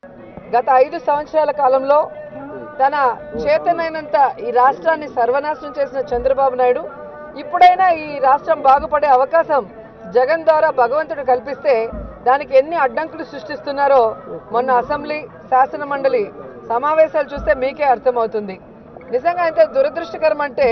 గత ఐదు సంవత్సరాల కాలంలో తన చేతనైనంత ఈ రాష్ట్రాన్ని సర్వనాశనం చేసిన చంద్రబాబు నాయుడు ఇప్పుడైనా ఈ రాష్ట్రం బాగుపడే అవకాశం జగన్ ద్వారా భగవంతుడు కల్పిస్తే దానికి ఎన్ని అడ్డంకులు సృష్టిస్తున్నారో మొన్న అసెంబ్లీ శాసన మండలి సమావేశాలు చూస్తే మీకే అర్థమవుతుంది నిజంగా అయితే దురదృష్టకరం అంటే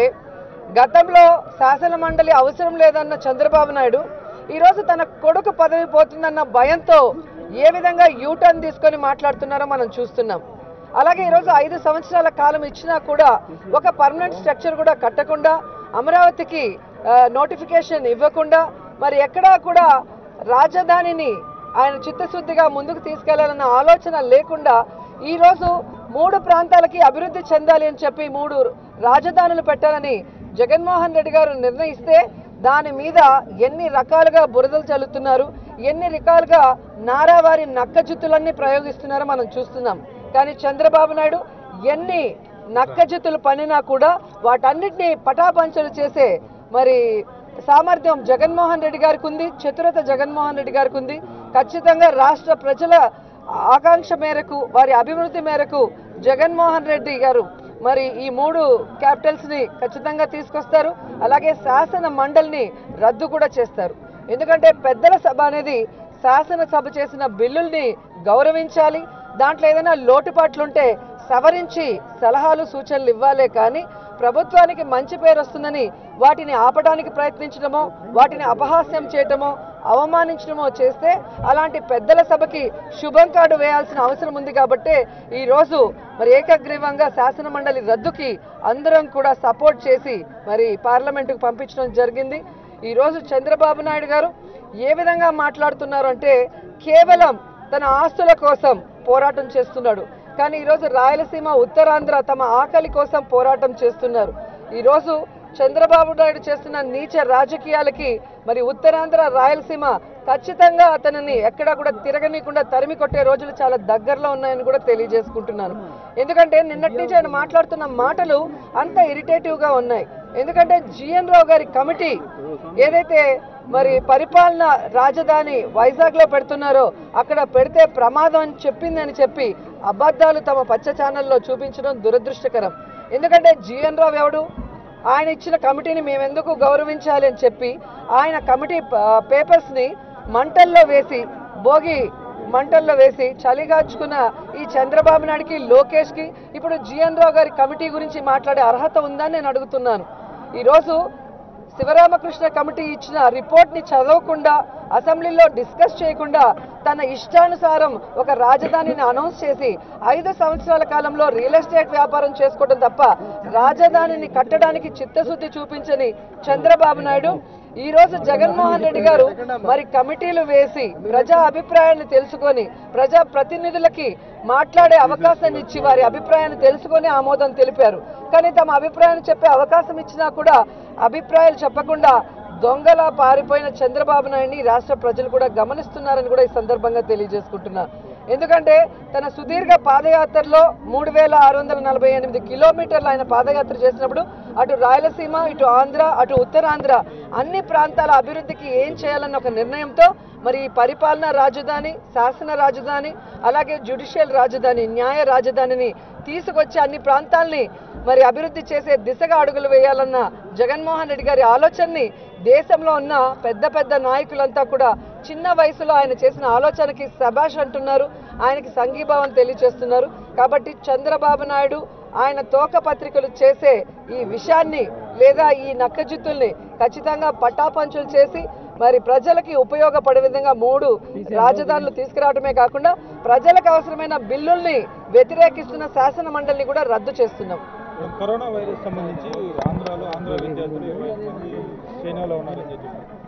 గతంలో శాసన మండలి అవసరం లేదన్న చంద్రబాబు నాయుడు ఈరోజు తన కొడుకు పదవి పోతుందన్న భయంతో ఏ విధంగా యూటర్న్ తీసుకొని మాట్లాడుతున్నారో మనం చూస్తున్నాం అలాగే ఈరోజు ఐదు సంవత్సరాల కాలం ఇచ్చినా కూడా ఒక పర్మనెంట్ స్ట్రక్చర్ కూడా కట్టకుండా అమరావతికి నోటిఫికేషన్ ఇవ్వకుండా మరి ఎక్కడా కూడా రాజధానిని ఆయన చిత్తశుద్ధిగా ముందుకు తీసుకెళ్లాలన్న ఆలోచన లేకుండా ఈ రోజు మూడు ప్రాంతాలకి అభివృద్ధి చెందాలి అని చెప్పి మూడు రాజధానులు పెట్టాలని జగన్మోహన్ రెడ్డి గారు నిర్ణయిస్తే దాని మీద ఎన్ని రకాలుగా బురదలు చల్లుతున్నారు ఎన్ని రకాలుగా నారావారి నక్కజుత్తులన్నీ ప్రయోగిస్తున్నారో మనం చూస్తున్నాం కానీ చంద్రబాబు నాయుడు ఎన్ని నక్కజుత్తులు పనినా కూడా వాటన్నిటిని పటాపంచలు చేసే మరి సామర్థ్యం జగన్మోహన్ రెడ్డి గారికి ఉంది చతురత జగన్మోహన్ రెడ్డి గారికి ఉంది ఖచ్చితంగా రాష్ట్ర ప్రజల ఆకాంక్ష మేరకు వారి అభివృద్ధి మేరకు జగన్మోహన్ రెడ్డి గారు మరి ఈ మూడు క్యాపిటల్స్ ని ఖచ్చితంగా తీసుకొస్తారు అలాగే శాసన మండలిని రద్దు కూడా చేస్తారు ఎందుకంటే పెద్దల సభ అనేది శాసనసభ చేసిన బిల్లుల్ని గౌరవించాలి దాంట్లో ఏదైనా లోటుపాట్లుంటే సవరించి సలహాలు సూచనలు ఇవ్వాలే కానీ ప్రభుత్వానికి మంచి పేరు వస్తుందని వాటిని ఆపడానికి ప్రయత్నించడమో వాటిని అపహాస్యం చేయటమో అవమానించడమో చేస్తే అలాంటి పెద్దల సభకి శుభం కార్డు వేయాల్సిన అవసరం ఉంది కాబట్టే ఈ రోజు మరి ఏకగ్రీవంగా శాసన మండలి రద్దుకి అందరం కూడా సపోర్ట్ చేసి మరి పార్లమెంటుకు పంపించడం జరిగింది ఈ రోజు చంద్రబాబు నాయుడు గారు ఏ విధంగా మాట్లాడుతున్నారు అంటే కేవలం తన ఆస్తుల కోసం పోరాటం చేస్తున్నాడు కానీ ఈరోజు రాయలసీమ ఉత్తరాంధ్ర తమ ఆకలి కోసం పోరాటం చేస్తున్నారు ఈరోజు చంద్రబాబు నాయుడు చేస్తున్న నీచ రాజకీయాలకి మరి ఉత్తరాంధ్ర రాయలసీమ ఖచ్చితంగా అతనిని ఎక్కడా కూడా తిరగనీయకుండా తరిమి కొట్టే రోజులు చాలా దగ్గరలో ఉన్నాయని కూడా తెలియజేసుకుంటున్నాను ఎందుకంటే నిన్నటి నుంచి ఆయన మాట్లాడుతున్న మాటలు అంత ఇరిటేటివ్ గా ఉన్నాయి ఎందుకంటే జిఎన్ రావు గారి కమిటీ ఏదైతే మరి పరిపాలన రాజధాని వైజాగ్ లో పెడుతున్నారో అక్కడ పెడితే ప్రమాదం అని చెప్పిందని చెప్పి అబద్ధాలు తమ పచ్చ ఛానల్లో చూపించడం దురదృష్టకరం ఎందుకంటే జిఎన్ రావు ఎవడు ఆయన ఇచ్చిన కమిటీని మేము ఎందుకు గౌరవించాలి అని చెప్పి ఆయన కమిటీ పేపర్స్ ని మంటల్లో వేసి భోగి మంటల్లో వేసి చలిగాచుకున్న ఈ చంద్రబాబు నాయుడికి లోకేష్ కి ఇప్పుడు జిఎన్ రావు గారి కమిటీ గురించి మాట్లాడే అర్హత ఉందని నేను అడుగుతున్నాను ఈరోజు శివరామకృష్ణ కమిటీ ఇచ్చిన రిపోర్ట్ ని చదవకుండా అసెంబ్లీలో డిస్కస్ చేయకుండా తన ఇష్టానుసారం ఒక రాజధానిని అనౌన్స్ చేసి ఐదు సంవత్సరాల కాలంలో రియల్ ఎస్టేట్ వ్యాపారం చేసుకోవడం తప్ప రాజధానిని కట్టడానికి చిత్తశుద్ధి చూపించని చంద్రబాబు నాయుడు ఈ రోజు జగన్మోహన్ రెడ్డి గారు మరి కమిటీలు వేసి ప్రజా అభిప్రాయాన్ని తెలుసుకొని ప్రజా ప్రతినిధులకి మాట్లాడే అవకాశాన్ని ఇచ్చి వారి అభిప్రాయాన్ని తెలుసుకొని ఆమోదం తెలిపారు కానీ తమ అభిప్రాయాన్ని చెప్పే అవకాశం ఇచ్చినా కూడా అభిప్రాయాలు చెప్పకుండా దొంగలా పారిపోయిన చంద్రబాబు నాయుడిని రాష్ట్ర ప్రజలు కూడా గమనిస్తున్నారని కూడా ఈ సందర్భంగా తెలియజేసుకుంటున్నా ఎందుకంటే తన సుదీర్ఘ పాదయాత్రలో మూడు వేల ఆరు వందల నలభై ఎనిమిది కిలోమీటర్లు ఆయన పాదయాత్ర చేసినప్పుడు అటు రాయలసీమ ఇటు ఆంధ్ర అటు ఉత్తరాంధ్ర అన్ని ప్రాంతాల అభివృద్ధికి ఏం చేయాలన్న ఒక నిర్ణయంతో మరి ఈ పరిపాలన రాజధాని శాసన రాజధాని అలాగే జ్యుడిషియల్ రాజధాని న్యాయ రాజధానిని తీసుకొచ్చి అన్ని ప్రాంతాల్ని మరి అభివృద్ధి చేసే దిశగా అడుగులు వేయాలన్న జగన్మోహన్ రెడ్డి గారి ఆలోచనని దేశంలో ఉన్న పెద్ద పెద్ద నాయకులంతా కూడా చిన్న వయసులో ఆయన చేసిన ఆలోచనకి శబాష్ అంటున్నారు ఆయనకి సంఘీభావం తెలియచేస్తున్నారు కాబట్టి చంద్రబాబు నాయుడు ఆయన తోక పత్రికలు చేసే ఈ విషయాన్ని లేదా ఈ నక్కజిత్తుల్ని ఖచ్చితంగా పటాపంచులు చేసి మరి ప్రజలకి ఉపయోగపడే విధంగా మూడు రాజధానులు తీసుకురావడమే కాకుండా ప్రజలకు అవసరమైన బిల్లుల్ని వ్యతిరేకిస్తున్న శాసన మండలిని కూడా రద్దు చేస్తున్నాం కరోనా వైరస్ సంబంధించి ఆంధ్రాలో ఆంధ్ర విద్యార్థులు ఇరవై ఐదు మంది చైనాలో ఉన్నారని చెప్పి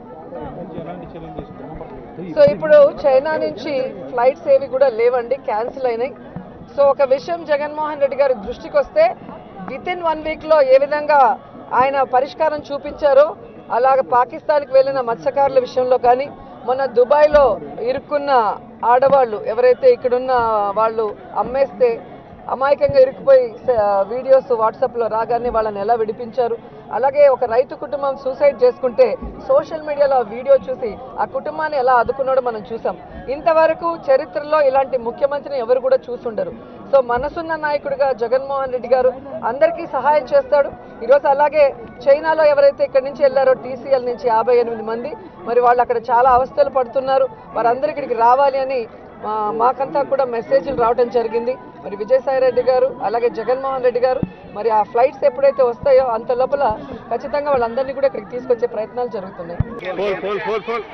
మంచి ఎలాంటి చర్యలు తీసుకున్నారు సో ఇప్పుడు చైనా నుంచి ఫ్లైట్స్ ఏవి కూడా లేవండి క్యాన్సిల్ అయినాయి సో ఒక విషయం జగన్మోహన్ రెడ్డి గారి దృష్టికి వస్తే విత్ ఇన్ వన్ వీక్ లో ఏ విధంగా ఆయన పరిష్కారం చూపించారో అలాగ పాకిస్తాన్కి వెళ్ళిన మత్స్యకారుల విషయంలో కానీ మొన్న దుబాయ్లో ఇరుక్కున్న ఆడవాళ్ళు ఎవరైతే ఇక్కడున్న వాళ్ళు అమ్మేస్తే అమాయకంగా ఇరుక్కుపోయి స- వీడియోస్ వాట్సాప్లో రాగానే వాళ్ళని ఎలా విడిపించారు అలాగే ఒక రైతు కుటుంబం సూసైడ్ చేసుకుంటే సోషల్ మీడియాలో ఆ వీడియో చూసి ఆ కుటుంబాన్ని ఎలా ఆదుకున్నాడో మనం చూసాం ఇంతవరకు చరిత్రలో ఇలాంటి ముఖ్యమంత్రిని ఎవరు కూడా చూసుండరు సో మనసున్న నాయకుడిగా జగన్మోహన్ రెడ్డి గారు అందరికీ సహాయం చేస్తాడు ఈరోజు అలాగే చైనాలో ఎవరైతే ఇక్కడి నుంచి వెళ్ళారో టీసీఎల్ నుంచి యాభై ఎనిమిది మంది మరి వాళ్ళు అక్కడ చాలా అవస్థలు పడుతున్నారు వారందరూ ఇక్కడికి రావాలి అని మా మాకంతా కూడా మెసేజ్లు రావడం జరిగింది మరి విజయసాయి రెడ్డి గారు అలాగే జగన్మోహన్ రెడ్డి గారు మరి ఆ ఫ్లైట్స్ ఎప్పుడైతే వస్తాయో అంత లోపల ఖచ్చితంగా వాళ్ళందరినీ కూడా ఇక్కడికి తీసుకొచ్చే ప్రయత్నాలు జరుగుతున్నాయి ఫోల్ ఫోల్ ఫోల్ ఫోల్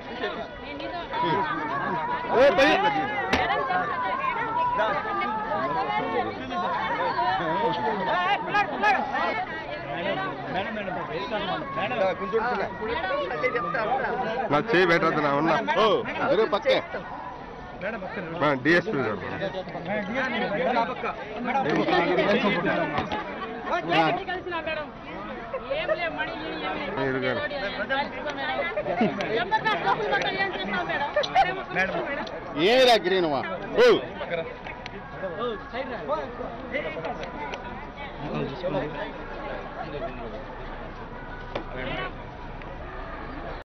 నా చేయి పెట్టద్దు నా ఉన్నా ఓ అదే పక్కే డిఎస్పీ గారు మీరు గారు ఏరా గ్రీన్వా ఓ మేడం